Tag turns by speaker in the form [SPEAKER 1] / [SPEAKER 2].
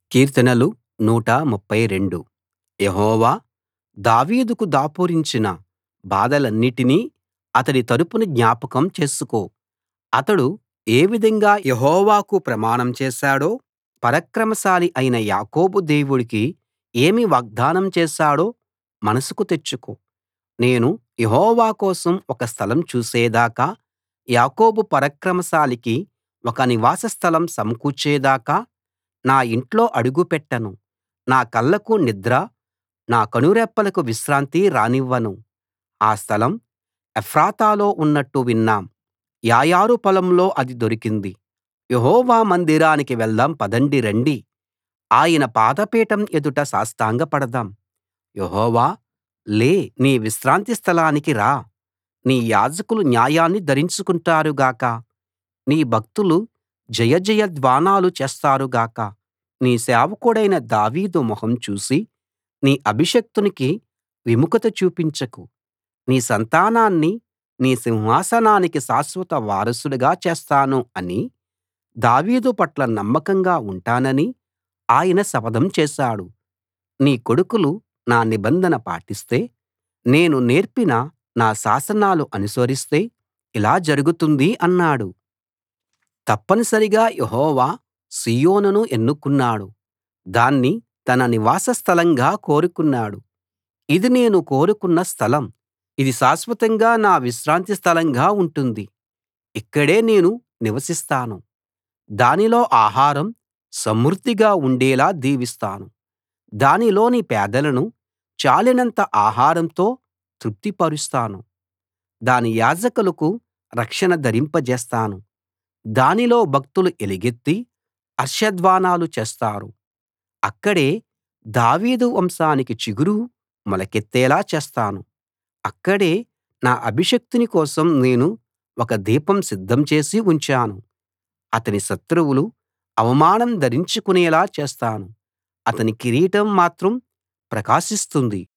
[SPEAKER 1] కీర్తనలు 132 యెహోవా దావీదుకు దాపురించిన బాధలన్నిటినీ అతడి తరపున జ్ఞాపకం చేసుకో అతడు ఏ విధంగా యెహోవాకు ప్రమాణం చేశాడో పరాక్రమశాలి అయిన యాకోబు దేవుడికి ఏమి వాగ్దానం చేశాడో మనసుకు తెచ్చుకో నేను యెహోవా కోసం ఒక స్థలం చూసేదాకా యాకోబు పరాక్రమశాలికి ఒక నివాస స్థలం సమకూర్చేదాకా నా ఇంట్లో అడుగు పెట్టను నా కళ్ళకు నిద్ర నా కనురెప్పలకు విశ్రాంతి రానివ్వను ఆ స్థలం ఎఫ్రాతాలో ఉన్నట్టు విన్నాం యాయారు పొలంలో అది దొరికింది యెహోవా మందిరానికి వెళ్దాం పదండి రండి ఆయన పాదపీఠం ఎదుట సాష్టాంగపడదాం యెహోవా లే నీ విశ్రాంతి స్థలానికి రా నీ యాజకులు న్యాయాన్ని ధరించుకుంటారు గాక నీ భక్తులు జయ జయ ధ్వానాలు చేస్తారు గాక నీ సేవకుడైన దావీదు మొహం చూసి నీ అభిషిక్తునికి విముఖత చూపించకు నీ సంతానాన్ని నీ సింహాసనానికి శాశ్వత వారసుడుగా చేస్తాను అని దావీదు పట్ల నమ్మకంగా ఉంటానని ఆయన శపథం చేశాడు నీ కొడుకులు నా నిబంధన పాటిస్తే నేను నేర్పిన నా శాసనాలు అనుసరిస్తే ఇలా జరుగుతుంది అన్నాడు తప్పనిసరిగా యెహోవా సీయోనును ఎన్నుకున్నాడు దాన్ని తన నివాస స్థలంగా కోరుకున్నాడు ఇది నేను కోరుకున్న స్థలం ఇది శాశ్వతంగా నా విశ్రాంతి స్థలంగా ఉంటుంది ఇక్కడే నేను నివసిస్తాను దానిలో ఆహారం సమృద్ధిగా ఉండేలా దీవిస్తాను దానిలోని పేదలను చాలినంత ఆహారంతో తృప్తిపరుస్తాను దాని యాజకులకు రక్షణ ధరింపజేస్తాను దానిలో భక్తులు ఎలుగెత్తి హర్షధ్వానాలు చేస్తారు అక్కడే దావీదు వంశానికి చిగురు మొలకెత్తేలా చేస్తాను అక్కడే నా అభిషిక్తుని కోసం నేను ఒక దీపం సిద్ధం చేసి ఉంచాను అతని శత్రువులు అవమానం ధరించుకునేలా చేస్తాను అతని కిరీటం మాత్రం ప్రకాశిస్తుంది